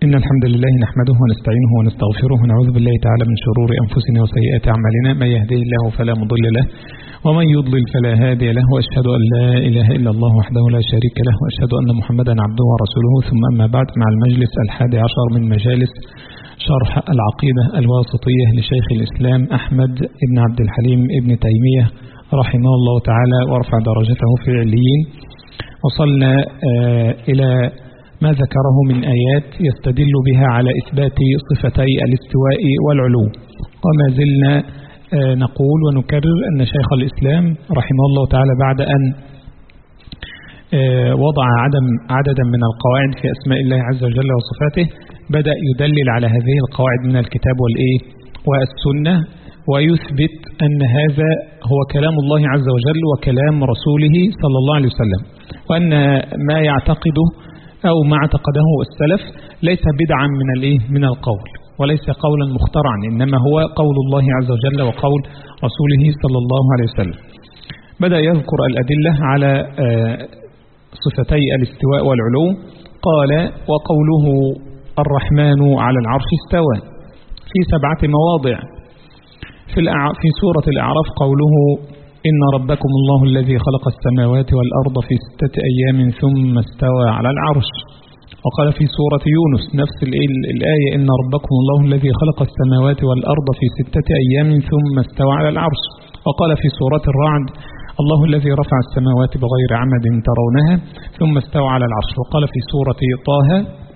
إن الحمد لله نحمده ونستعينه ونستغفره ونعوذ بالله تعالى من شرور أنفسنا وسيئات أعمالنا من يهديه الله فلا مضل له ومن يضلل فلا هادي له وأشهد أن لا إله إلا الله وحده لا شريك له وأشهد أن محمدا عبده ورسوله ثم أما بعد مع المجلس الحادي عشر من مجالس شرح العقيدة الواسطية لشيخ الإسلام أحمد بن عبد الحليم ابن تيمية رحمه الله تعالى ورفع درجته في عليين وصلنا إلى ما ذكره من آيات يستدل بها على إثبات صفتي الاستواء والعلو وما زلنا نقول ونكرر أن شيخ الإسلام رحمه الله تعالى بعد أن وضع عدم عددا من القواعد في أسماء الله عز وجل وصفاته بدأ يدلل على هذه القواعد من الكتاب والإيه والسنة ويثبت أن هذا هو كلام الله عز وجل وكلام رسوله صلى الله عليه وسلم وأن ما يعتقده أو ما اعتقده السلف ليس بدعا من الايه من القول وليس قولا مخترعا إنما هو قول الله عز وجل وقول رسوله صلى الله عليه وسلم بدأ يذكر الأدلة على صفتي الاستواء والعلو قال وقوله الرحمن على العرش استوى في سبعة مواضع في, في سورة الأعراف قوله إن ربكم الله الذي خلق السماوات والأرض في ستة أيام ثم استوى على العرش وقال في سورة يونس نفس الآية إن ربكم الله الذي خلق السماوات والأرض في ستة أيام ثم استوى على العرش وقال في سورة الرعد الله الذي رفع السماوات بغير عمد ترونها ثم استوى على العرش وقال في سورة طه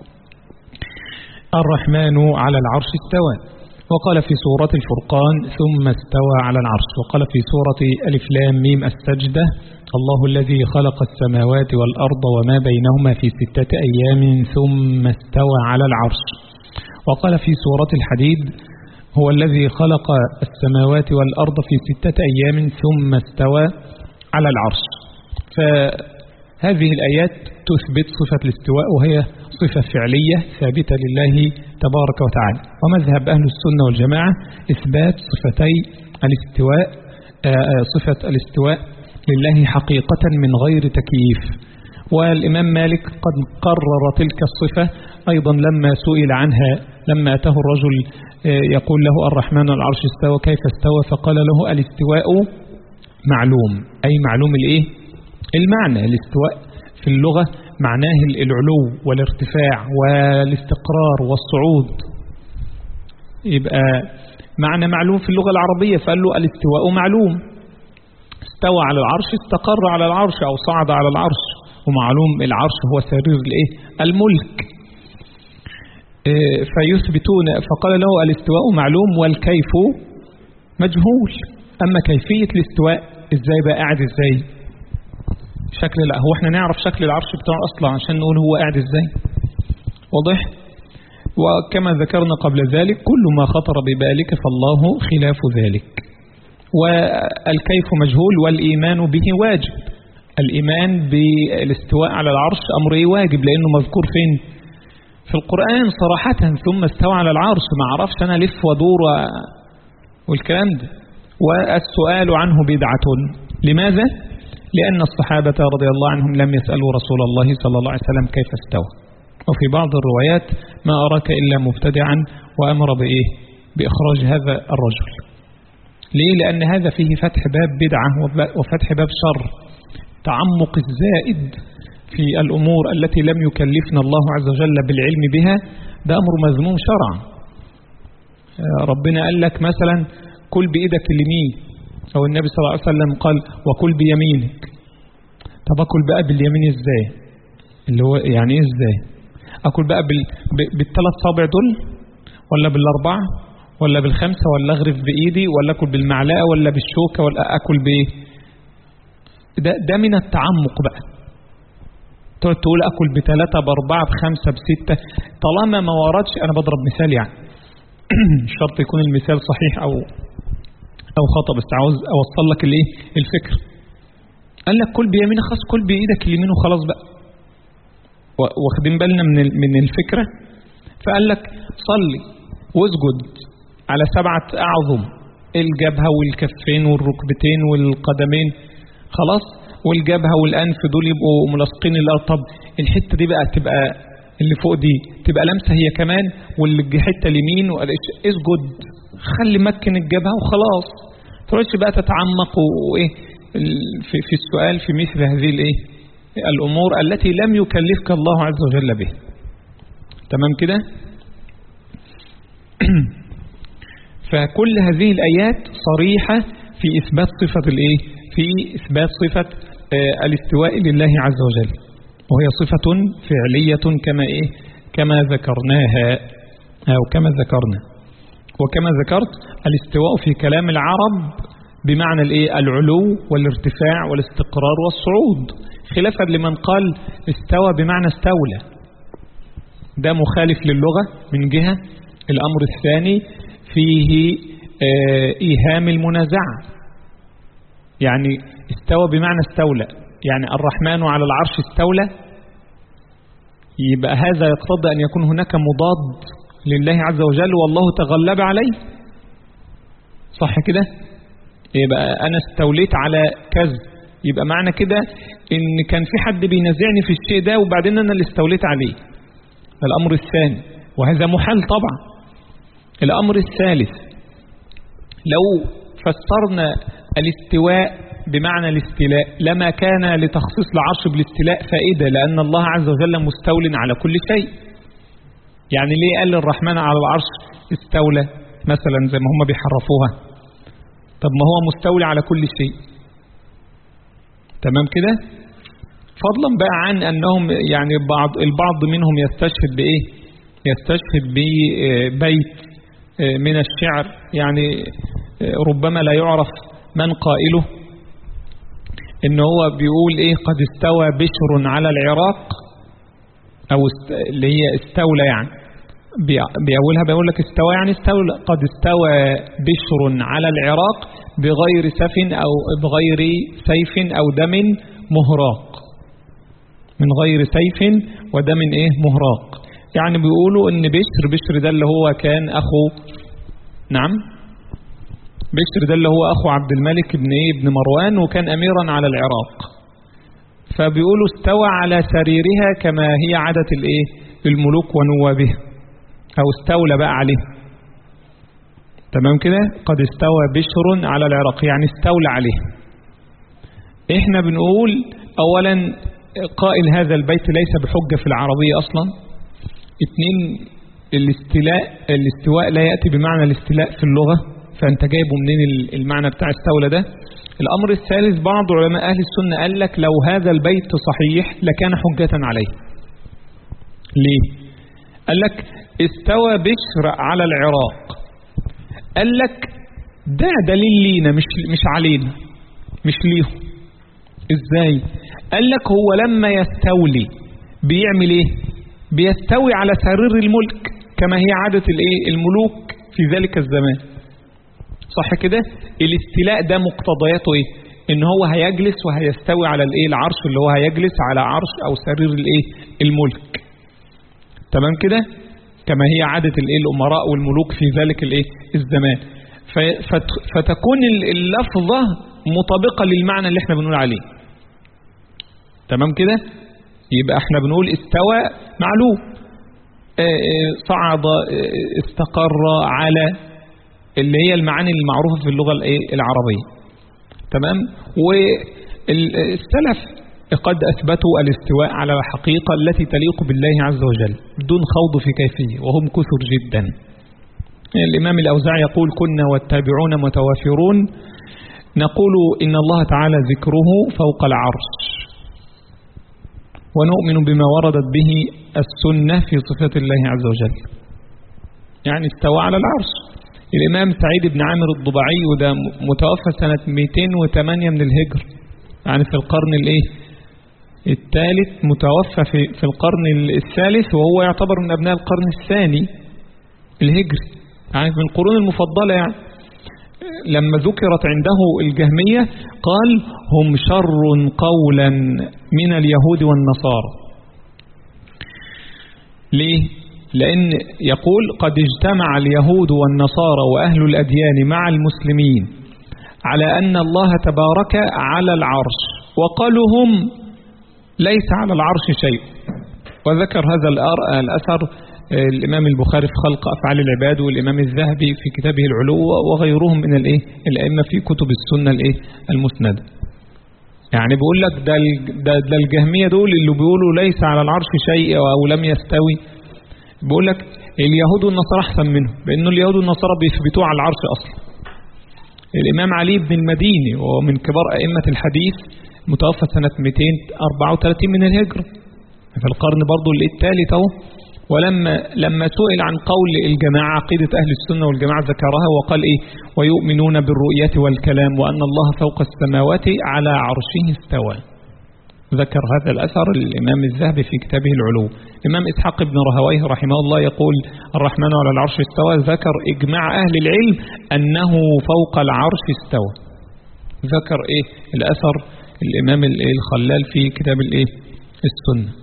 الرحمن على العرش استوى وقال في سورة الفرقان ثم استوى على العرش وقال في سورة ألف لام ميم السجدة الله الذي خلق السماوات والأرض وما بينهما في ستة أيام ثم استوى على العرش وقال في سورة الحديد هو الذي خلق السماوات والأرض في ستة أيام ثم استوى على العرش فهذه الآيات تثبت صفة الاستواء وهي صفة فعلية ثابتة لله تبارك وتعالى ومذهب أهل السنة والجماعة إثبات صفتي الاستواء صفة الاستواء لله حقيقة من غير تكييف والإمام مالك قد قرر تلك الصفة أيضا لما سئل عنها لما أتاه الرجل يقول له الرحمن العرش استوى كيف استوى فقال له الاستواء معلوم أي معلوم الإيه المعنى الاستواء في اللغة معناه العلو والارتفاع والاستقرار والصعود يبقى معنى معلوم في اللغة العربية فقال له الاستواء معلوم استوى على العرش استقر على العرش أو صعد على العرش ومعلوم العرش هو سرير الايه الملك فيثبتون فقال له الاستواء معلوم والكيف مجهول أما كيفية الاستواء ازاي بقى قاعد ازاي شكل لا هو احنا نعرف شكل العرش بتاعه اصلا عشان نقول هو قاعد ازاي واضح وكما ذكرنا قبل ذلك كل ما خطر ببالك فالله خلاف ذلك والكيف مجهول والإيمان به واجب الإيمان بالاستواء على العرش أمر واجب لأنه مذكور فين في القرآن صراحة ثم استوى على العرش ما عرفش أنا لف ودور والكلام ده والسؤال عنه بدعة لماذا؟ لأن الصحابة رضي الله عنهم لم يسألوا رسول الله صلى الله عليه وسلم كيف استوى وفي بعض الروايات ما أراك إلا مبتدعا وأمر بإيه بإخراج هذا الرجل ليه لأن هذا فيه فتح باب بدعة وفتح باب شر تعمق الزائد في الأمور التي لم يكلفنا الله عز وجل بالعلم بها ده أمر مذموم شرعا ربنا قال لك مثلا كل بإيدك اليمين أو النبي صلى الله عليه وسلم قال وكل بيمينك طب أكل بقى باليمين إزاي اللي هو يعني إيه إزاي أكل بقى بال... بالثلاث صابع دول ولا بالأربعة ولا بالخمسة ولا أغرف بإيدي ولا أكل بالمعلقة ولا بالشوكة ولا أكل بإيه ده, ده من التعمق بقى تقعد تقول أكل بثلاثة بأربعة بخمسة بستة طالما ما وردش أنا بضرب مثال يعني شرط يكون المثال صحيح أو أو خطأ بس عاوز أوصل لك الإيه الفكر قال لك كل بيمينك خلاص كل بإيدك اليمين وخلاص بقى واخدين بالنا من من الفكرة فقال لك صلي واسجد على سبعة أعظم الجبهة والكفين والركبتين والقدمين خلاص والجبهة والأنف دول يبقوا ملاصقين الأرض طب الحتة دي بقى تبقى اللي فوق دي تبقى لمسة هي كمان واللي حتة اليمين اسجد خلي مكن الجبهة وخلاص تقعدش بقى تتعمق وايه في, في السؤال في مثل هذه الايه الامور التي لم يكلفك الله عز وجل به تمام كده فكل هذه الآيات صريحة في إثبات صفة الإيه؟ في إثبات صفة آه الاستواء لله عز وجل وهي صفة فعلية كما إيه؟ كما ذكرناها أو كما ذكرنا وكما ذكرت الاستواء في كلام العرب بمعنى الإيه؟ العلو والارتفاع والاستقرار والصعود خلافا لمن قال استوى بمعنى استولى ده مخالف للغة من جهة الأمر الثاني فيه إيهام المنازعة يعني استوى بمعنى استولى يعني الرحمن على العرش استولى يبقى هذا يقتضي أن يكون هناك مضاد لله عز وجل والله تغلب عليه صح كده يبقى أنا استوليت على كذا يبقى معنى كده إن كان في حد بينازعني في الشيء ده وبعدين أنا اللي استوليت عليه الأمر الثاني وهذا محال طبعا الأمر الثالث لو فسرنا الاستواء بمعنى الاستيلاء لما كان لتخصيص العرش بالاستيلاء فائدة لأن الله عز وجل مستول على كل شيء يعني ليه قال الرحمن على العرش استولى مثلا زي ما هم بيحرفوها طب ما هو مستولي على كل شيء تمام كده فضلا بقى عن أنهم يعني بعض البعض منهم يستشهد بإيه يستشهد ببيت من الشعر يعني ربما لا يعرف من قائله ان هو بيقول ايه قد استوى بشر على العراق او است... اللي هي استولى يعني بيقولها بيقول لك استوى يعني استولى قد استوى بشر على العراق بغير سف او بغير سيف او دم مهراق من غير سيف ودم ايه مهراق يعني بيقولوا ان بشر بشر ده اللي هو كان اخو نعم بشر ده اللي هو اخو عبد الملك بن ايه بن مروان وكان اميرا على العراق فبيقولوا استوى على سريرها كما هي عادة الايه الملوك ونوابها او استولى بقى عليه تمام كده قد استوى بشر على العراق يعني استولى عليه احنا بنقول اولا قائل هذا البيت ليس بحجة في العربية اصلا اثنين الاستلاء الاستواء لا يأتي بمعنى الاستلاء في اللغة فأنت جايبه منين المعنى بتاع استولى ده الأمر الثالث بعض علماء أهل السنة قال لك لو هذا البيت صحيح لكان حجة عليه ليه قال لك استوى بشر على العراق قال لك ده دليل لينا مش مش علينا مش ليهم ازاي قال لك هو لما يستولي بيعمل ايه بيستوي على سرير الملك كما هي عادة الايه الملوك في ذلك الزمان صح كده الاستيلاء ده مقتضياته ايه ان هو هيجلس وهيستوي على الايه العرش اللي هو هيجلس على عرش او سرير الايه الملك تمام كده كما هي عادة الايه الامراء والملوك في ذلك الايه الزمان فتكون اللفظة مطابقة للمعنى اللي احنا بنقول عليه تمام كده يبقى احنا بنقول استوى معلوم صعد استقر على اللي هي المعاني المعروفة في اللغة العربية تمام والسلف قد أثبتوا الاستواء على الحقيقة التي تليق بالله عز وجل بدون خوض في كيفية وهم كثر جدا الإمام الأوزاعي يقول كنا والتابعون متوافرون نقول إن الله تعالى ذكره فوق العرش ونؤمن بما وردت به السنة في صفة الله عز وجل يعني استوى على العرش الإمام سعيد بن عامر الضبعي وده متوفى سنة 208 من الهجر يعني في القرن الايه الثالث متوفى في, في القرن الثالث وهو يعتبر من أبناء القرن الثاني الهجري يعني من القرون المفضلة يعني لما ذكرت عنده الجهمية قال هم شر قولا من اليهود والنصارى ليه؟ لأن يقول قد اجتمع اليهود والنصارى وأهل الأديان مع المسلمين على أن الله تبارك على العرش وقالوا هم ليس على العرش شيء وذكر هذا الأثر الإمام البخاري في خلق أفعال العباد والإمام الذهبي في كتابه العلو وغيرهم من الإيه الأئمة في كتب السنة الإيه المسندة يعني بيقول لك ده ده, ده الجهمية دول اللي بيقولوا ليس على العرش شيء أو لم يستوي بيقول لك اليهود والنصارى أحسن منهم لأنه اليهود والنصارى بيثبتوه على العرش أصلا الإمام علي بن المديني وهو من كبار أئمة الحديث متوفى سنة 234 من الهجرة في القرن برضو الثالث اهو ولما لما سئل عن قول الجماعة عقيدة أهل السنة والجماعة ذكرها وقال إيه ويؤمنون بالرؤية والكلام وأن الله فوق السماوات على عرشه استوى ذكر هذا الأثر الإمام الذهبي في كتابه العلو الإمام إسحاق بن رهويه رحمه الله يقول الرحمن على العرش استوى ذكر إجماع أهل العلم أنه فوق العرش استوى ذكر إيه الأثر الإمام الخلال في كتاب الإيه السنة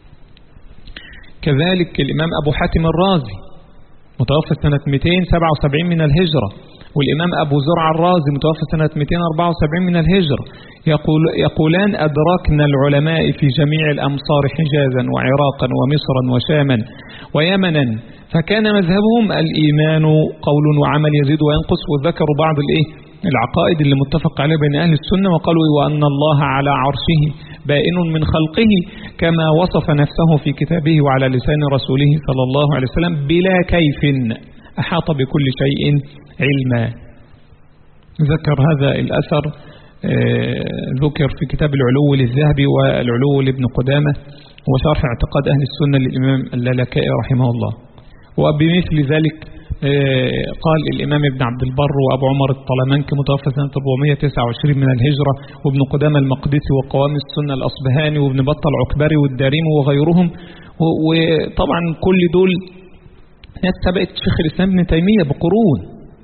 كذلك الإمام أبو حاتم الرازي متوفى سنة 277 من الهجرة والإمام أبو زرع الرازي متوفى سنة 274 من الهجرة يقول يقولان أدركنا العلماء في جميع الأمصار حجازا وعراقا ومصرا وشاما ويمنا فكان مذهبهم الإيمان قول وعمل يزيد وينقص وذكروا بعض الإيه العقائد اللي متفق عليه بين أهل السنة وقالوا وأن الله على عرشه بائن من خلقه كما وصف نفسه في كتابه وعلى لسان رسوله صلى الله عليه وسلم بلا كيف أحاط بكل شيء علما ذكر هذا الأثر ذكر في كتاب العلو للذهبي والعلو لابن قدامة وشرح اعتقاد أهل السنة للإمام اللالكائي رحمه الله وبمثل ذلك قال الإمام ابن عبد البر وأبو عمر الطلمانكي متوفى سنة 429 من الهجرة وابن قدامة المقدسي وقوام السنة الأصبهاني وابن بطة العكبري والداريم وغيرهم وطبعا كل دول ناس تبعت شيخ الإسلام ابن تيمية بقرون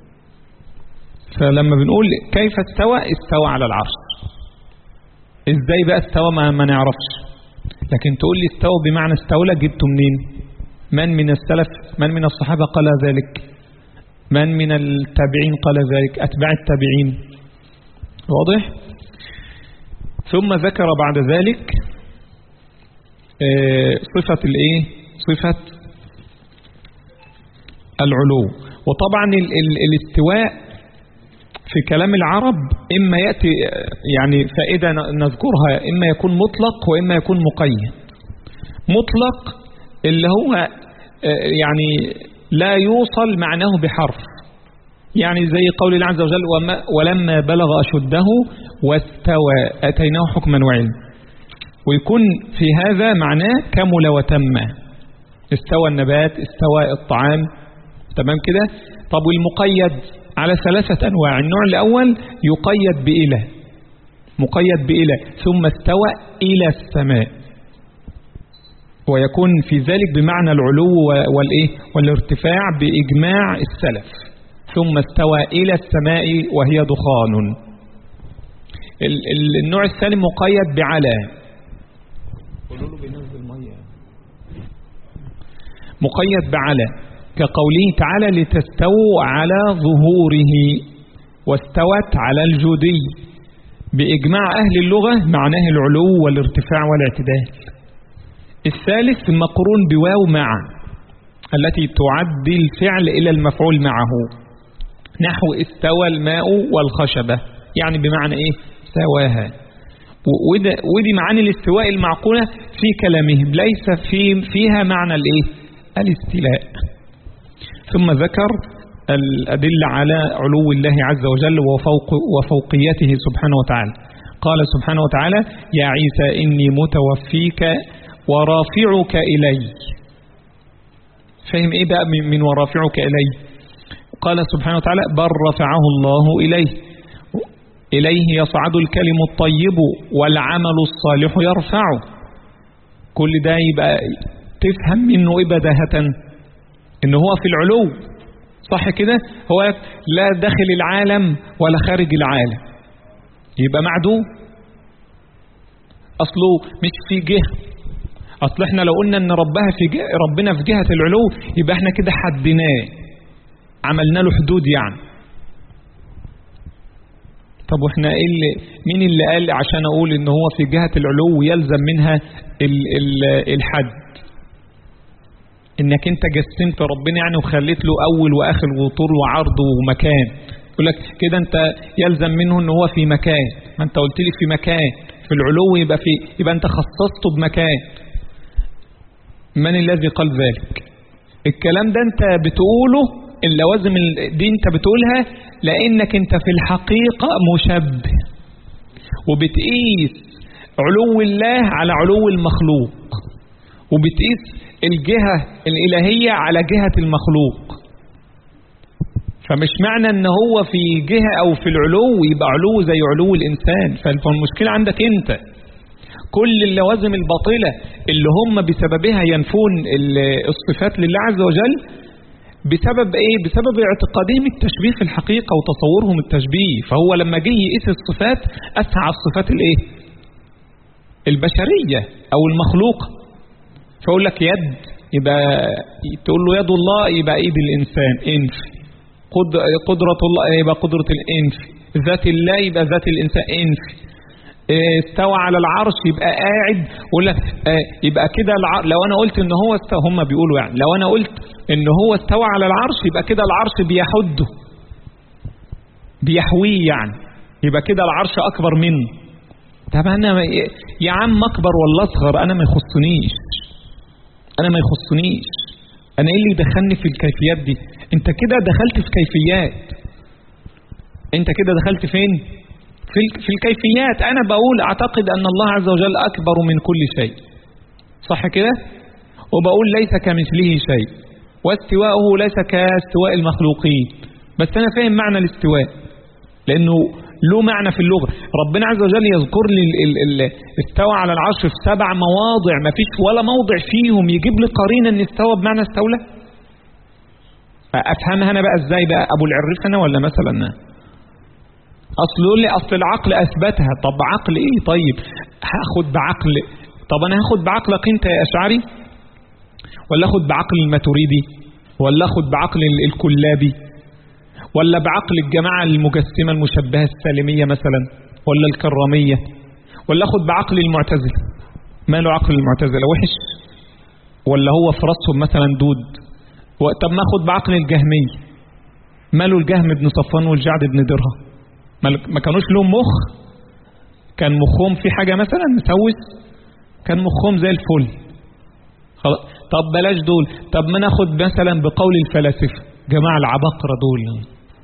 فلما بنقول كيف استوى استوى على العرش ازاي بقى استوى ما, ما نعرفش لكن تقول لي استوى بمعنى استولى جبته منين من من السلف من من الصحابة قال ذلك من من التابعين قال ذلك أتباع التابعين واضح ثم ذكر بعد ذلك صفة الايه صفة العلو وطبعا ال ال الاستواء في كلام العرب إما يأتي يعني فائدة نذكرها إما يكون مطلق وإما يكون مقيد مطلق اللي هو يعني لا يوصل معناه بحرف يعني زي قول الله عز وجل ولما بلغ أشده واستوى أتيناه حكما وعلما ويكون في هذا معناه كمل وتم استوى النبات استوى الطعام تمام كده طب والمقيد على ثلاثة أنواع النوع الأول يقيد بإله مقيد بإله ثم استوى إلى السماء ويكون في ذلك بمعنى العلو والإيه والارتفاع بإجماع السلف ثم استوى إلى السماء وهي دخان النوع الثاني مقيد بعلى قولوا له بينزل ميه مقيد بعلى كقوله تعالى لتستووا على ظهوره واستوت على الجودي بإجماع أهل اللغة معناه العلو والارتفاع والاعتدال الثالث مقرون بواو مع التي تعدي الفعل إلى المفعول معه نحو استوى الماء والخشبة يعني بمعنى إيه سواها ودي معاني الاستواء المعقولة في كلامهم ليس في فيها معنى الإيه الاستيلاء ثم ذكر الأدلة على علو الله عز وجل وفوق وفوقيته سبحانه وتعالى قال سبحانه وتعالى يا عيسى إني متوفيك ورافعك إلي فهم إيه بقى من ورافعك إلي قال سبحانه وتعالى بل رفعه الله إليه إليه يصعد الكلم الطيب والعمل الصالح يرفعه كل ده يبقى تفهم منه إيه بداهة إن هو في العلو صح كده هو لا داخل العالم ولا خارج العالم يبقى معدوم أصله مش في جهة أصل احنا لو قلنا ان ربها في جهة ربنا في جهة العلو يبقى احنا كده حدناه عملنا له حدود يعني طب واحنا ايه اللي مين اللي قال عشان اقول ان هو في جهة العلو يلزم منها ال ال الحد انك انت جسمت ربنا يعني وخليت له اول واخر وطول وعرض ومكان يقول لك كده انت يلزم منه ان هو في مكان ما انت قلت لي في مكان في العلو يبقى في يبقى انت خصصته بمكان من الذي قال ذلك الكلام ده انت بتقوله اللوازم دي انت بتقولها لانك انت في الحقيقة مشبه وبتقيس علو الله على علو المخلوق وبتقيس الجهة الإلهية على جهة المخلوق فمش معنى ان هو في جهة او في العلو يبقى علو زي علو الانسان فالمشكلة عندك انت كل اللوازم الباطلة اللي هم بسببها ينفون الصفات لله عز وجل بسبب ايه بسبب اعتقادهم التشبيه في الحقيقة وتصورهم التشبيه فهو لما جه يقيس الصفات اسعى الصفات الايه البشرية او المخلوقة فيقول لك يد يبقى تقول له يد الله يبقى ايد الانسان انف قدرة الله يبقى قدرة الانف ذات الله يبقى ذات الانسان انف استوى على العرش يبقى قاعد ويقول لك يبقى كده لو انا قلت ان هو استوى هم بيقولوا يعني لو انا قلت ان هو استوى على العرش يبقى كده العرش بيحده بيحويه يعني يبقى كده العرش اكبر منه طب انا يا عم اكبر ولا اصغر انا ما يخصنيش انا ما يخصنيش انا ايه اللي يدخلني في الكيفيات دي انت كده دخلت في كيفيات انت كده دخلت فين في في الكيفيات انا بقول اعتقد ان الله عز وجل اكبر من كل شيء صح كده وبقول ليس كمثله شيء واستواءه ليس كاستواء المخلوقين بس انا فاهم معنى الاستواء لانه له معنى في اللغة ربنا عز وجل يذكر لي ال ال ال استوى على العرش في سبع مواضع ما فيش ولا موضع فيهم يجيب لي قرينة ان استوى بمعنى استولى افهمها انا بقى ازاي بقى ابو العريف انا ولا مثلا اصل يقول لي اصل العقل اثبتها طب عقل ايه طيب هاخد بعقل طب انا هاخد بعقلك انت يا اشعري ولا اخد بعقل الماتريدي ولا اخد بعقل الكلابي ولا بعقل الجماعة المجسمة المشبهة السالمية مثلا ولا الكرامية ولا اخد بعقل المعتزلة ماله عقل المعتزلة وحش ولا هو في راسهم مثلا دود طب ما اخد بعقل الجهمية ماله الجهم بن صفوان والجعد بن درهم ما كانوش لهم مخ كان مخهم في حاجة مثلا مسوس كان مخهم زي الفل خلاص طب بلاش دول طب ما ناخد مثلا بقول الفلاسفة جماعة العباقرة دول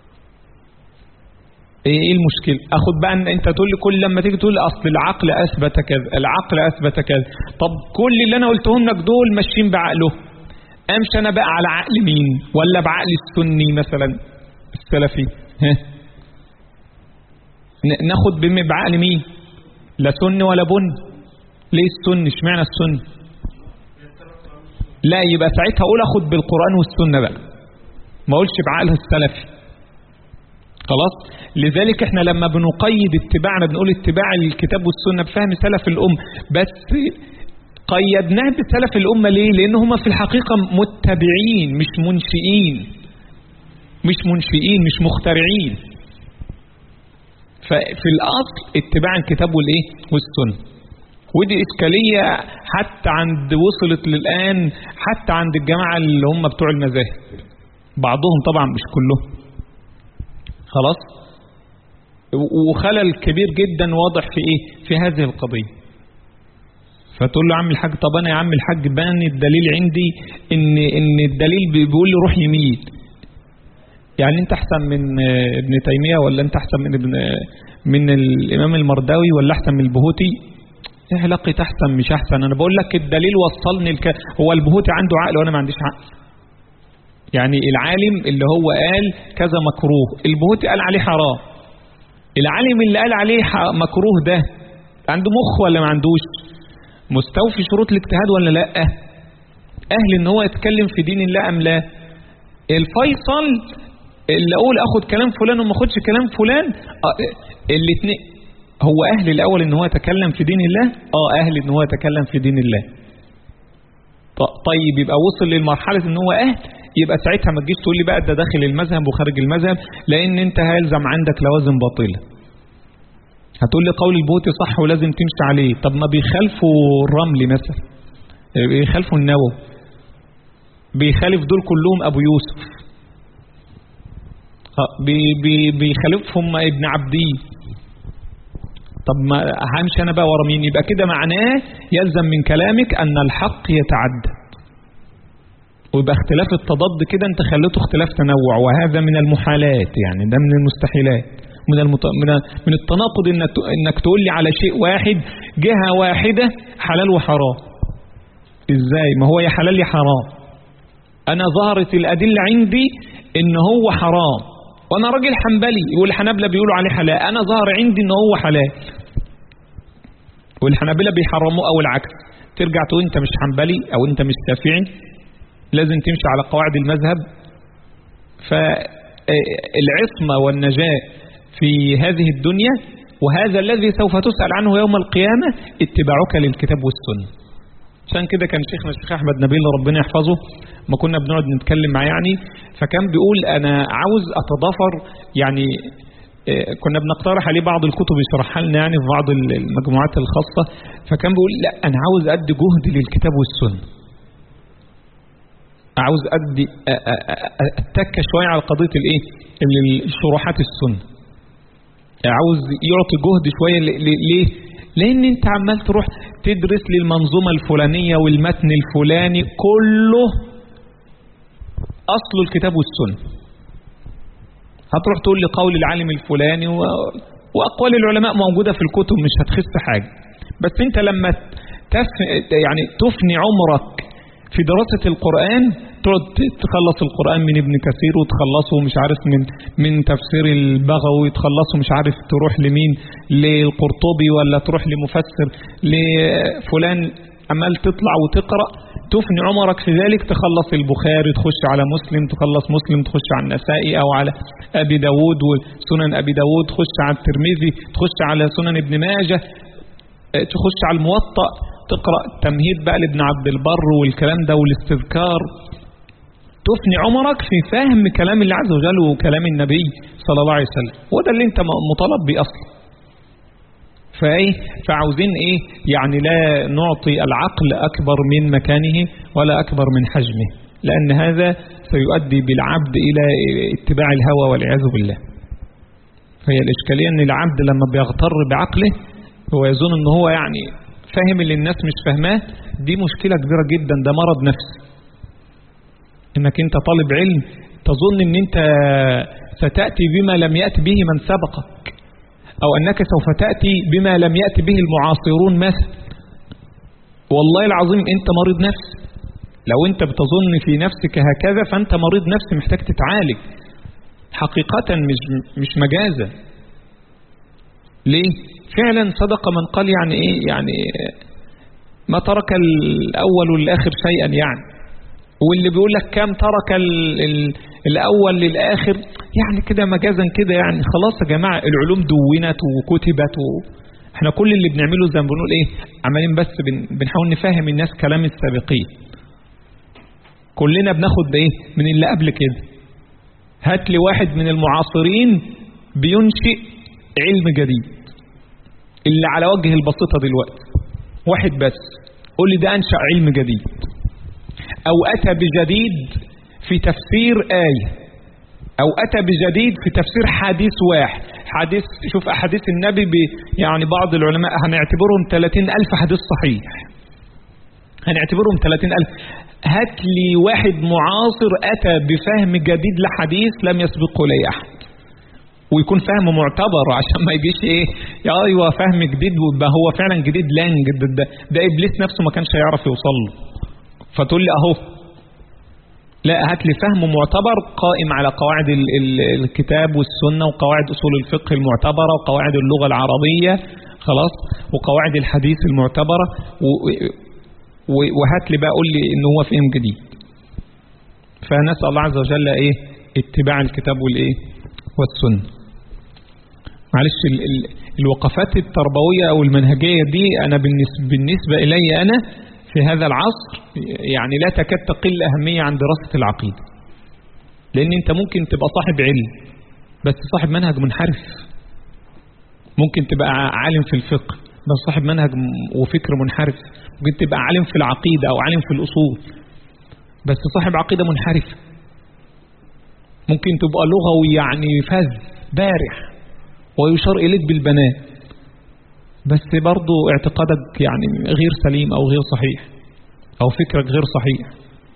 ايه المشكلة اخد بقى ان انت تقول لي كل لما تيجي تقول اصل العقل اثبت كذا العقل اثبت كذا طب كل اللي انا قلتهم لك دول ماشيين بعقله امشي انا بقى على عقل مين ولا بعقل السني مثلا السلفي ها ناخد بعقل مين لا سن ولا بن ليه السن اشمعنى السن لا يبقى ساعتها اقول اخد بالقرآن والسنة بقى ما اقولش بعقلها السلفي خلاص لذلك احنا لما بنقيد اتباعنا بنقول اتباع الكتاب والسنة بفهم سلف الأم بس قيدناه بسلف الأمة ليه لأن هم في الحقيقة متبعين مش منشئين مش منشئين مش مخترعين ففي الأصل اتباع الكتاب والإيه والسنة ودي إشكالية حتى عند وصلت للآن حتى عند الجماعة اللي هم بتوع المذاهب بعضهم طبعا مش كلهم خلاص وخلل كبير جدا واضح في ايه في هذه القضية فتقول له يا عم الحاج طب انا يا عم الحاج بان الدليل عندي ان ان الدليل بيقول لي روح يمين يعني انت احسن من ابن تيمية ولا انت احسن من ابن من الامام المرداوي ولا احسن من البهوتي ايه علاقة احسن مش احسن انا بقول لك الدليل وصلني الك... هو البهوتي عنده عقل وانا ما عنديش عقل يعني العالم اللي هو قال كذا مكروه البهوتي قال عليه حرام العالم اللي قال عليه مكروه ده عنده مخ ولا ما عندوش مستوفي شروط الاجتهاد ولا لا اهل ان هو يتكلم في دين الله ام لا الفيصل اللي اقول اخد كلام فلان وما اخدش كلام فلان الاثنين هو اهل الاول ان هو يتكلم في دين الله اه اهل ان هو يتكلم في دين الله طيب يبقى وصل للمرحلة ان هو اهل يبقى ساعتها ما تجيش تقول لي بقى ده داخل المذهب وخارج المذهب لان انت هيلزم عندك لوازم باطلة هتقول لي قول البوتي صح ولازم تمشي عليه طب ما بيخالفوا الرمل مثلا بيخالفوا النووي بيخالف دول كلهم أبو يوسف بي بي بيخالفهم ابن عبدي طب ما همشي أنا بقى ورا مين يبقى كده معناه يلزم من كلامك أن الحق يتعدد ويبقى اختلاف التضاد كده انت خليته اختلاف تنوع وهذا من المحالات يعني ده من المستحيلات من المت... من من التناقض انك انك تقول لي على شيء واحد جهه واحده حلال وحرام ازاي ما هو يا حلال يا حرام انا ظهرت الادله عندي ان هو حرام وانا راجل حنبلي والحنابلة بيقولوا عليه حلال انا ظهر عندي ان هو حلال والحنابلة بيحرموه او العكس ترجع تقول انت مش حنبلي او انت مش شافعي لازم تمشي على قواعد المذهب فالعصمة والنجاة في هذه الدنيا وهذا الذي سوف تسأل عنه يوم القيامة اتباعك للكتاب والسنة عشان كده كان شيخنا الشيخ أحمد نبيل ربنا يحفظه ما كنا بنقعد نتكلم معاه يعني فكان بيقول أنا عاوز أتضافر يعني كنا بنقترح عليه بعض الكتب يشرحها لنا يعني في بعض المجموعات الخاصة فكان بيقول لا أنا عاوز أدي جهد للكتاب والسنة عاوز أدي أتك شوية على قضية الإيه الشروحات السنة عاوز يعطي جهد شوية ليه لأن أنت عمال تروح تدرس للمنظومة الفلانية والمتن الفلاني كله أصل الكتاب والسنة هتروح تقول لي قول العالم الفلاني و... وأقوال العلماء موجودة في الكتب مش هتخس حاجة بس أنت لما تف... يعني تفني عمرك في دراسة القرآن تقعد تخلص القرآن من ابن كثير وتخلصه مش عارف من من تفسير البغوي تخلصه مش عارف تروح لمين للقرطبي ولا تروح لمفسر لفلان عمال تطلع وتقرأ تفني عمرك في ذلك تخلص البخاري تخش على مسلم تخلص مسلم تخش على النسائي أو على أبي داود وسنن أبي داود تخش على الترمذي تخش على سنن ابن ماجه تخش على الموطأ تقرأ تمهيد بقى لابن عبد البر والكلام ده والاستذكار تفني عمرك في فهم كلام الله عز وجل وكلام النبي صلى الله عليه وسلم وده اللي انت مطالب بيه اصلا فايه فعاوزين ايه يعني لا نعطي العقل اكبر من مكانه ولا اكبر من حجمه لان هذا سيؤدي بالعبد الى اتباع الهوى والعياذ بالله فهي الاشكاليه ان العبد لما بيغتر بعقله هو يظن ان هو يعني فاهم اللي الناس مش فاهماه دي مشكلة كبيرة جدا ده مرض نفسي انك انت طالب علم تظن ان انت ستأتي بما لم يأتي به من سبقك او انك سوف تأتي بما لم يأتي به المعاصرون مثلا والله العظيم انت مريض نفسي لو انت بتظن في نفسك هكذا فانت مريض نفسي محتاج تتعالج حقيقة مش, مش مجازا ليه فعلا صدق من قال يعني ايه يعني ما ترك الاول والاخر شيئا يعني واللي بيقول لك كام ترك ال ال الاول للاخر يعني كده مجازا كده يعني خلاص يا جماعه العلوم دونت وكتبت و احنا كل اللي بنعمله زي ما بنقول ايه عمالين بس بن بنحاول نفهم الناس كلام السابقين كلنا بناخد ايه من اللي قبل كده هات لي واحد من المعاصرين بينشئ علم جديد اللي على وجه البسيطة دلوقتي واحد بس قول لي ده أنشأ علم جديد أو أتى بجديد في تفسير آية أو أتى بجديد في تفسير حديث واحد حديث شوف أحاديث النبي يعني بعض العلماء هنعتبرهم 30 ألف حديث صحيح هنعتبرهم 30 ألف هات لي واحد معاصر أتى بفهم جديد لحديث لم يسبقه لي أحد ويكون فهم معتبر عشان ما يجيش ايه يا ايوه فهم جديد ويبقى هو فعلا جديد لانج ده, ده, ده ابليس نفسه ما كانش هيعرف يوصل له فتقول لي اهو لا هات لي فهم معتبر قائم على قواعد ال ال الكتاب والسنة وقواعد أصول الفقه المعتبرة وقواعد اللغة العربية خلاص وقواعد الحديث المعتبرة وهات لي بقى قول لي ان هو فهم جديد فنسأل الله عز وجل ايه اتباع الكتاب والايه والسنة معلش ال ال الوقفات التربوية أو المنهجية دي أنا بالنسبة, بالنسبة إلي أنا في هذا العصر يعني لا تكاد تقل أهمية عن دراسة العقيدة لأن أنت ممكن تبقى صاحب علم بس صاحب منهج منحرف ممكن تبقى عالم في الفقه بس صاحب منهج وفكر منحرف ممكن تبقى عالم في العقيدة أو عالم في الأصول بس صاحب عقيدة منحرفة ممكن تبقى لغوي يعني فذ بارح ويشار إليك بالبنات بس برضو اعتقادك يعني غير سليم أو غير صحيح أو فكرك غير صحيح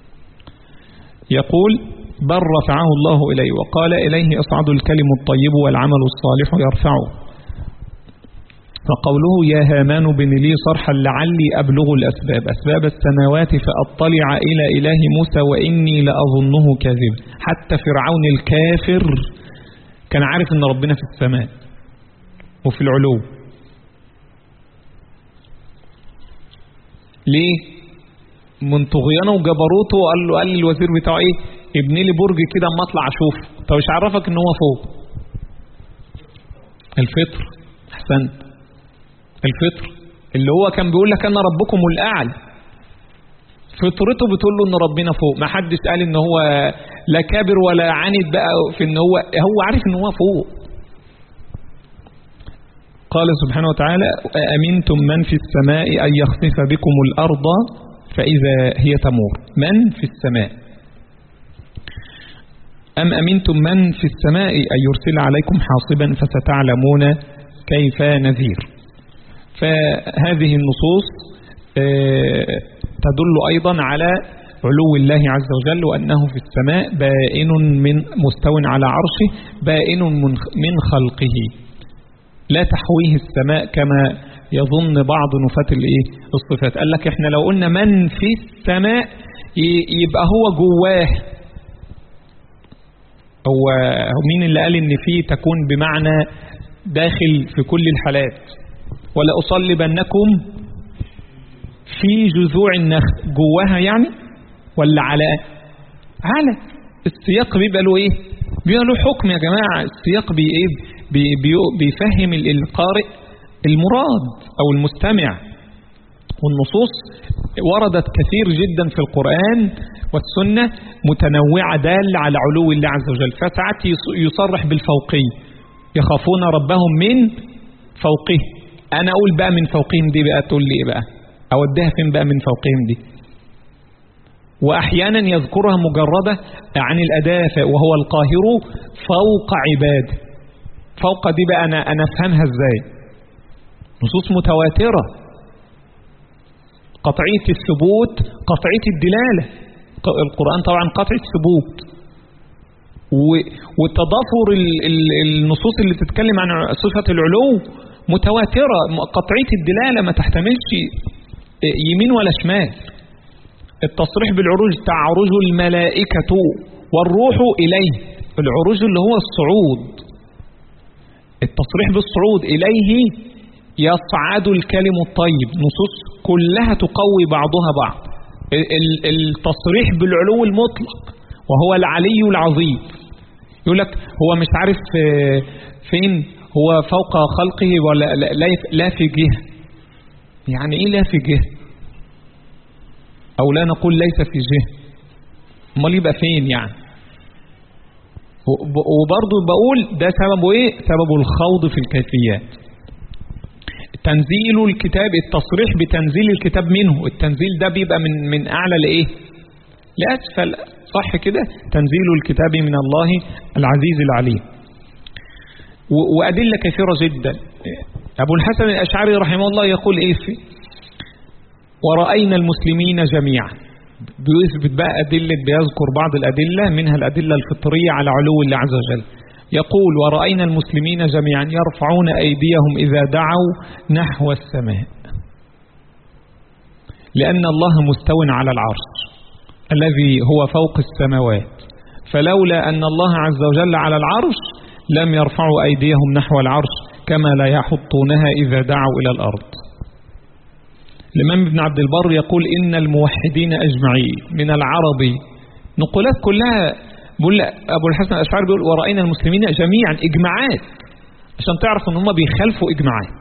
يقول بل رفعه الله إليه وقال إليه يصعد الكلم الطيب والعمل الصالح يرفعه فقوله يا هامان بن لي صرحا لعلي أبلغ الأسباب أسباب السماوات فأطلع إلى إله موسى وإني لأظنه كاذب حتى فرعون الكافر كان عارف أن ربنا في السماء وفي العلو ليه من طغيانه وجبروته قال له قال للوزير بتاعه ايه ابني لي برج كده اما اطلع اشوفه طب مش عرفك ان هو فوق الفطر احسنت الفطر اللي هو كان بيقول لك انا ربكم الاعلى فطرته بتقول له ان ربنا فوق ما حدش قال ان هو لا كابر ولا عاند بقى في ان هو هو عارف ان هو فوق قال سبحانه وتعالى أأمنتم من في السماء أن يخسف بكم الأرض فإذا هي تمور من في السماء أم أمنتم من في السماء أن يرسل عليكم حاصبا فستعلمون كيف نذير فهذه النصوص تدل أيضا على علو الله عز وجل وأنه في السماء بائن من مستو على عرشه بائن من خلقه لا تحويه السماء كما يظن بعض نفاة الايه الصفات قال لك احنا لو قلنا من في السماء يبقى هو جواه هو مين اللي قال ان في تكون بمعنى داخل في كل الحالات ولا أصلبنكم في جذوع النخل جواها يعني ولا على على السياق بيبقى له ايه بيبقى له حكم يا جماعة السياق بي ايه بي بي بيفهم القارئ المراد او المستمع والنصوص وردت كثير جدا في القرآن والسنة متنوعة دال على علو الله عز وجل فساعات يصرح بالفوقية يخافون ربهم من فوقه انا اقول بقى من فوقهم دي بقى تقول لي ايه بقى اوديها فين بقى من فوقهم دي واحيانا يذكرها مجردة عن الاداة وهو القاهر فوق عباده فوق دي بقى انا انا افهمها ازاي نصوص متواترة قطعية الثبوت قطعية الدلالة القرآن طبعا قطع الثبوت وتضافر النصوص اللي تتكلم عن صفة العلو متواترة قطعية الدلالة ما تحتملش يمين ولا شمال التصريح بالعروج تعرج الملائكة والروح إليه العروج اللي هو الصعود التصريح بالصعود إليه يصعد الكلم الطيب نصوص كلها تقوي بعضها بعض التصريح بالعلو المطلق وهو العلي العظيم يقول لك هو مش عارف فين هو فوق خلقه ولا لا في جهة يعني ايه لا في جهة او لا نقول ليس في جهة امال يبقى فين يعني وبرضه بقول ده سببه ايه سببه الخوض في الكيفيات تنزيل الكتاب التصريح بتنزيل الكتاب منه التنزيل ده بيبقى من من اعلى لايه لاسفل صح كده تنزيل الكتاب من الله العزيز العليم وادله كثيره جدا ابو الحسن الاشعري رحمه الله يقول ايه في ورأينا المسلمين جميعا بيثبت بقى أدلة بيذكر بعض الأدلة منها الأدلة الفطرية على علو الله عز وجل يقول ورأينا المسلمين جميعا يرفعون أيديهم إذا دعوا نحو السماء لأن الله مستو على العرش الذي هو فوق السماوات فلولا أن الله عز وجل على العرش لم يرفعوا أيديهم نحو العرش كما لا يحطونها إذا دعوا إلى الأرض الإمام ابن عبد البر يقول إن الموحدين أجمعين من العربي نقولات كلها بقول أبو الحسن الأشعري بيقول ورأينا المسلمين جميعا إجماعات عشان تعرف إن هم بيخالفوا إجماعات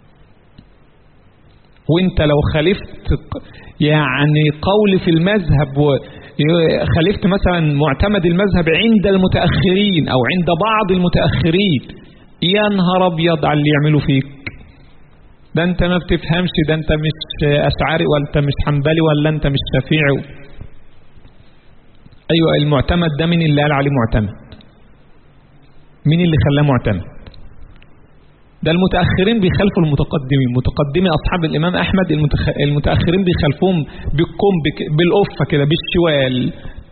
وانت لو خالفت يعني قول في المذهب خالفت مثلا معتمد المذهب عند المتأخرين أو عند بعض المتأخرين يا نهار أبيض على اللي يعملوا فيك ده انت ما بتفهمش ده انت مش أشعري ولا انت مش حنبلي ولا انت مش شافعي أيوة المعتمد ده مين اللي قال عليه معتمد مين اللي خلاه معتمد ده المتأخرين بيخالفوا المتقدمين متقدمي أصحاب الإمام أحمد المتخ... المتأخرين بيخالفوهم بالكم بك... بالقفة كده بالشوال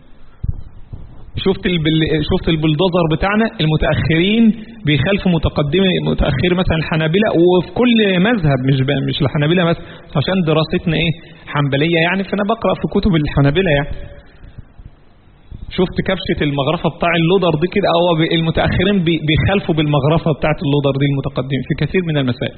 شفت البل... شفت البلدوزر بتاعنا المتأخرين بيخالفوا متقدمي متأخر مثلا الحنابلة وفي كل مذهب مش ب... مش الحنابلة بس عشان دراستنا ايه حنبلية يعني فأنا بقرأ في كتب الحنابلة يعني شفت كبشة المغرفة بتاع اللودر دي كده هو المتأخرين بيخالفوا بالمغرفة بتاعت اللودر دي المتقدمين في كثير من المسائل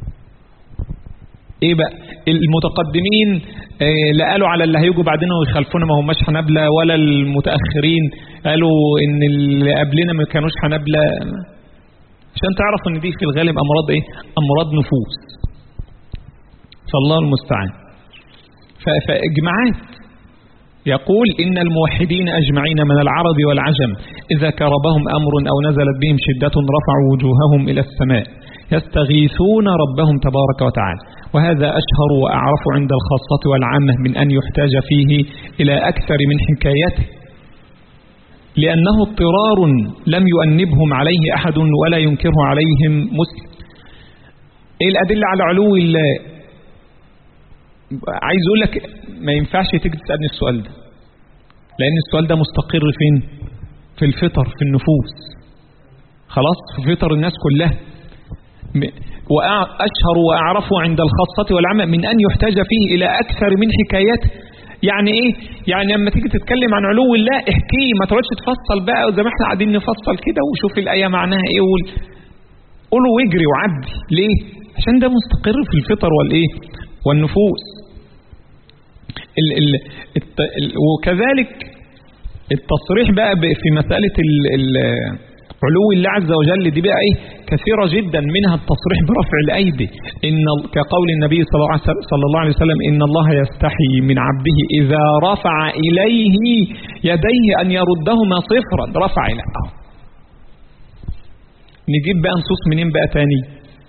ايه بقى المتقدمين إيه لا قالوا على اللي هيجوا بعدنا ويخالفونا ما هماش حنابلة ولا المتأخرين قالوا ان اللي قبلنا ما كانوش حنابلة عشان تعرف ان دي في الغالب امراض ايه امراض نفوس فالله المستعان فاجماعات يقول إن الموحدين أجمعين من العرب والعجم إذا كربهم أمر أو نزلت بهم شدة رفعوا وجوههم إلى السماء يستغيثون ربهم تبارك وتعالى وهذا أشهر وأعرف عند الخاصة والعامة من أن يحتاج فيه إلى أكثر من حكايته لأنه اضطرار لم يؤنبهم عليه أحد ولا ينكره عليهم مسلم إيه الأدلة على علو الله عايز اقول لك ما ينفعش تيجي تسالني السؤال ده لان السؤال ده مستقر فين في الفطر في النفوس خلاص في فطر الناس كلها واشهر واعرف عند الخاصه والعامه من ان يحتاج فيه الى اكثر من حكايات يعني ايه يعني لما تيجي تتكلم عن علو الله احكيه ما تقعدش تفصل بقى زي ما احنا قاعدين نفصل كده وشوف الايه معناها ايه وقول قوله واجري وعدي ليه عشان ده مستقر في الفطر والايه والنفوس ال ال الت ال وكذلك التصريح بقى في مسألة ال ال علو الله عز وجل دي بقى ايه كثيرة جدا منها التصريح برفع الأيدي إن كقول النبي صلى الله, عليه صلى الله عليه وسلم إن الله يستحي من عبده إذا رفع إليه يديه أن يردهما صفرا رفع إليه نجيب بقى نصوص منين بقى تاني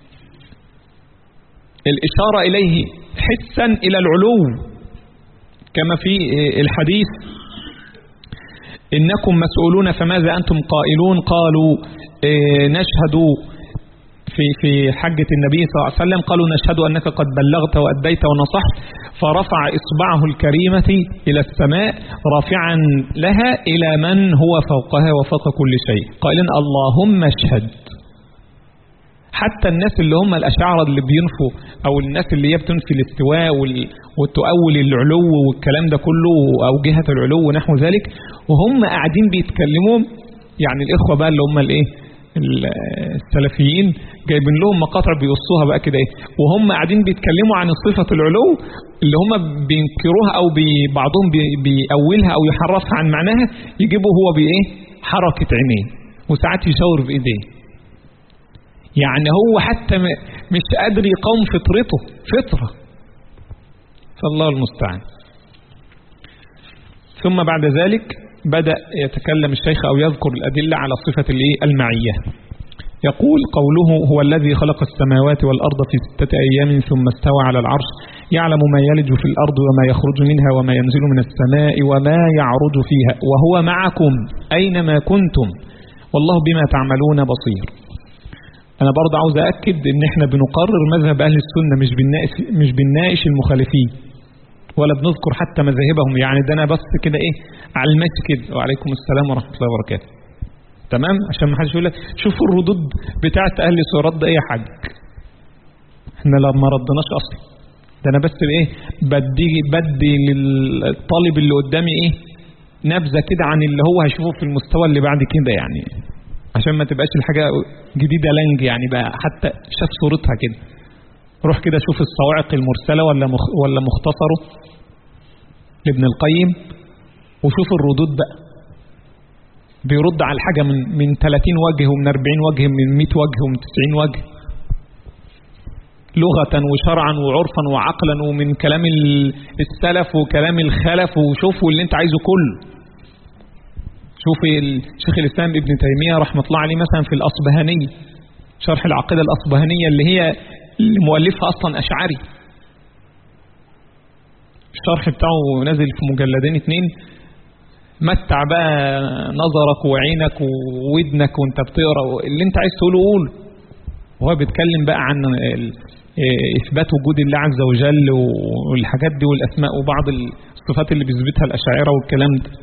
الإشارة إليه حسا إلى العلو كما في الحديث إنكم مسؤولون فماذا أنتم قائلون قالوا نشهد في في حجة النبي صلى الله عليه وسلم قالوا نشهد أنك قد بلغت وأديت ونصحت فرفع إصبعه الكريمة إلى السماء رافعا لها إلى من هو فوقها وفوق كل شيء قائلا اللهم اشهد حتى الناس اللي هم الأشاعرة اللي بينفوا أو الناس اللي هي بتنفي الاستواء وتؤول العلو والكلام ده كله أو جهة العلو ونحو ذلك وهم قاعدين بيتكلموا يعني الإخوة بقى اللي هم الإيه السلفيين جايبين لهم مقاطع بيقصوها بقى كده ايه وهم قاعدين بيتكلموا عن صفة العلو اللي هم بينكروها او بي بعضهم بي بيأولها او يحرفها عن معناها يجيبوا هو بايه حركة عينيه وساعات يشاور بايديه يعني هو حتى مش قادر يقاوم فطرته فطرة فالله المستعان ثم بعد ذلك بدأ يتكلم الشيخ أو يذكر الأدلة على صفة المعية يقول قوله هو الذي خلق السماوات والأرض في ستة أيام ثم استوى على العرش يعلم ما يلج في الأرض وما يخرج منها وما ينزل من السماء وما يعرج فيها وهو معكم أينما كنتم والله بما تعملون بصير أنا برضه عاوز أأكد إن إحنا بنقرر مذهب أهل السنة مش بنناقش مش بنناقش المخالفين ولا بنذكر حتى مذاهبهم يعني ده أنا بس كده إيه على المشي كده وعليكم السلام ورحمة الله وبركاته تمام عشان ما حدش يقول لك شوفوا الردود بتاعت أهل السنة رد إيه يا حاج إحنا ما ردناش أصلا ده أنا بس إيه بدي بدي للطالب اللي قدامي إيه نبذة كده عن اللي هو هيشوفه في المستوى اللي بعد كده يعني عشان ما تبقاش الحاجة جديدة لانج يعني بقى حتى شاف صورتها كده روح كده شوف الصواعق المرسلة ولا مخ ولا مختصره لابن القيم وشوف الردود بقى بيرد على الحاجة من من 30 وجه ومن 40 وجه من 100 وجه ومن 90 وجه لغة وشرعا وعرفا وعقلا ومن كلام السلف وكلام الخلف وشوفوا اللي انت عايزه كله شوفي الشيخ الإسلام ابن تيمية رحمة الله عليه مثلا في الأصبهانية شرح العقيدة الأصبهانية اللي هي مؤلفها أصلا أشعري الشرح بتاعه نازل في مجلدين اتنين متع بقى نظرك وعينك وودنك وانت بتقرا اللي انت عايز تقوله قول وهو بيتكلم بقى عن اثبات وجود الله عز وجل والحاجات دي والاسماء وبعض الصفات اللي بيثبتها الاشاعره والكلام ده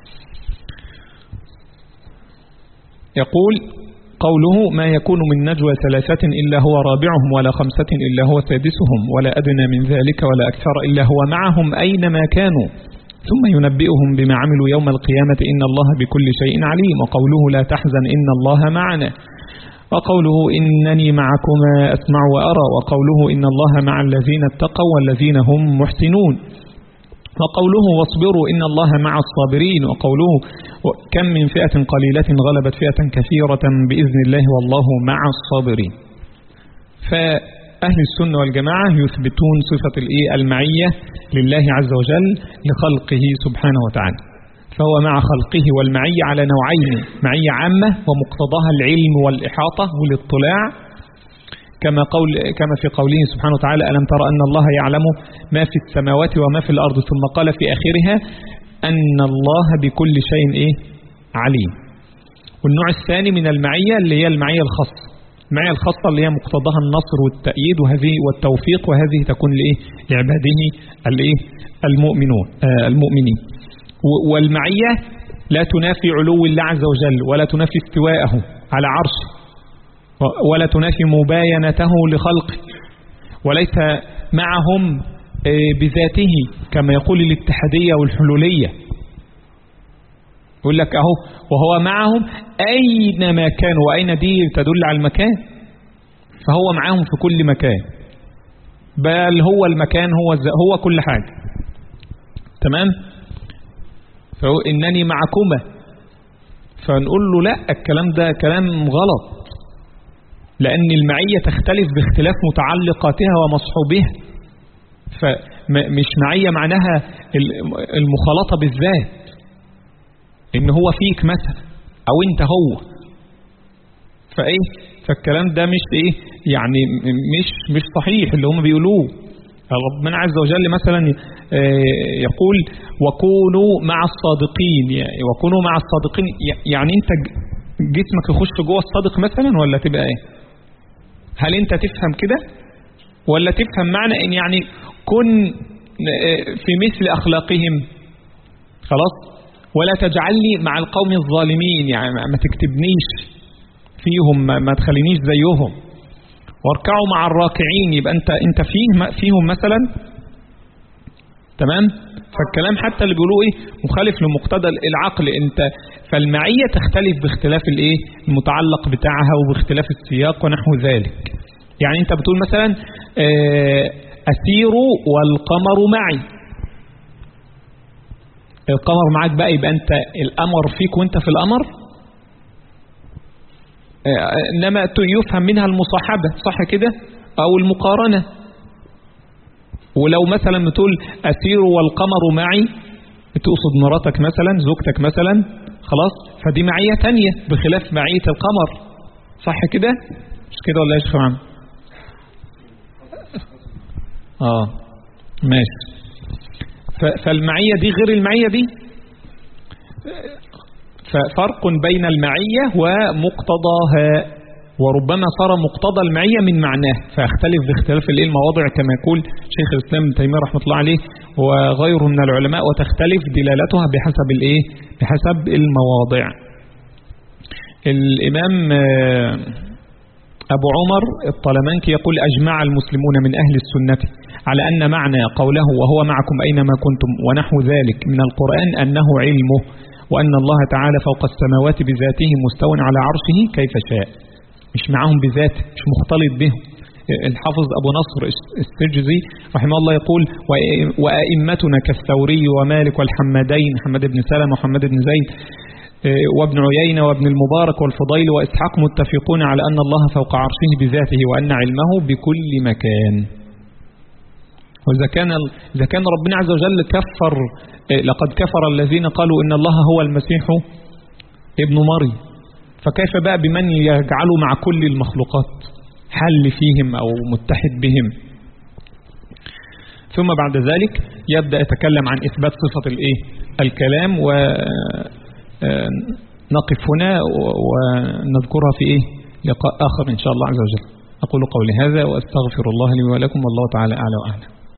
يقول قوله ما يكون من نجوى ثلاثة إلا هو رابعهم ولا خمسة إلا هو سادسهم ولا أدنى من ذلك ولا أكثر إلا هو معهم أينما كانوا ثم ينبئهم بما عملوا يوم القيامة إن الله بكل شيء عليم وقوله لا تحزن إن الله معنا وقوله إنني معكما أسمع وأرى وقوله إن الله مع الذين اتقوا والذين هم محسنون وقوله واصبروا إن الله مع الصابرين وقوله كم من فئة قليلة غلبت فئة كثيرة بإذن الله والله مع الصابرين فأهل السنة والجماعة يثبتون صفة المعية لله عز وجل لخلقه سبحانه وتعالى فهو مع خلقه والمعية على نوعين معية عامة ومقتضاها العلم والإحاطة والاطلاع كما قول كما في قوله سبحانه وتعالى ألم ترى أن الله يعلم ما في السماوات وما في الأرض ثم قال في آخرها أن الله بكل شيء إيه عليم والنوع الثاني من المعية اللي هي المعية الخاصة المعية الخاصة اللي هي مقتضاها النصر والتأييد وهذه والتوفيق وهذه تكون لإيه لعباده الإيه المؤمنون آه المؤمنين والمعية لا تنافي علو الله عز وجل ولا تنافي استواءه على عرشه ولا تنافي مباينته لخلقه وليس معهم بذاته كما يقول الاتحادية والحلولية يقول لك اهو وهو معهم أينما كان وأين دي تدل على المكان فهو معهم في كل مكان بل هو المكان هو هو كل حاجة تمام فهو إنني معكما فنقول له لا الكلام ده كلام غلط لأن المعية تختلف باختلاف متعلقاتها ومصحوبها فمش معية معناها المخالطة بالذات إن هو فيك مثلا أو أنت هو فإيه فالكلام ده مش إيه يعني مش مش صحيح اللي هم بيقولوه ربنا عز وجل مثلا يقول وكونوا مع الصادقين وكونوا مع الصادقين يعني انت جسمك يخش جوه الصادق مثلا ولا تبقى ايه هل انت تفهم كده ولا تفهم معنى ان يعني كن في مثل اخلاقهم خلاص ولا تجعلني مع القوم الظالمين يعني ما تكتبنيش فيهم ما تخلينيش زيهم واركعوا مع الراكعين يبقى انت انت فيه فيهم مثلا تمام فالكلام حتى اللي بيقولوه ايه مخالف لمقتضى العقل انت فالمعيه تختلف باختلاف الايه المتعلق بتاعها وباختلاف السياق ونحو ذلك يعني انت بتقول مثلا اسير والقمر معي القمر معاك بقى يبقى انت القمر فيك وانت في القمر انما يفهم منها المصاحبة صح كده او المقارنة ولو مثلا بتقول اسير والقمر معي بتقصد مراتك مثلا زوجتك مثلا خلاص فدي معية تانية بخلاف معية القمر صح كده مش كده ولا ايش فهم اه ماشي فالمعية دي غير المعية دي ففرق بين المعية ومقتضاها وربما صار مقتضى المعية من معناه فيختلف باختلاف المواضع كما يقول شيخ الإسلام ابن تيمية رحمة الله عليه وغيره من العلماء وتختلف دلالتها بحسب الايه بحسب المواضع الإمام أبو عمر الطلمانكي يقول أجمع المسلمون من أهل السنة على أن معنى قوله وهو معكم أينما كنتم ونحو ذلك من القرآن أنه علمه وأن الله تعالى فوق السماوات بذاته مستوى على عرشه كيف شاء مش معهم بذاته مش مختلط بهم الحافظ أبو نصر السجزي رحمه الله يقول وأئمتنا كالثوري ومالك والحمدين محمد بن سلم وحمد بن زيد وابن عيينة وابن المبارك والفضيل وإسحاق متفقون على أن الله فوق عرشه بذاته وأن علمه بكل مكان وإذا كان إذا كان ربنا عز وجل كفر لقد كفر الذين قالوا إن الله هو المسيح ابن مريم فكيف بقى بمن يجعل مع كل المخلوقات حل فيهم أو متحد بهم ثم بعد ذلك يبدأ يتكلم عن إثبات صفة الإيه الكلام ونقف هنا ونذكرها في إيه لقاء آخر إن شاء الله عز وجل أقول قولي هذا وأستغفر الله لي ولكم والله تعالى أعلى وأعلم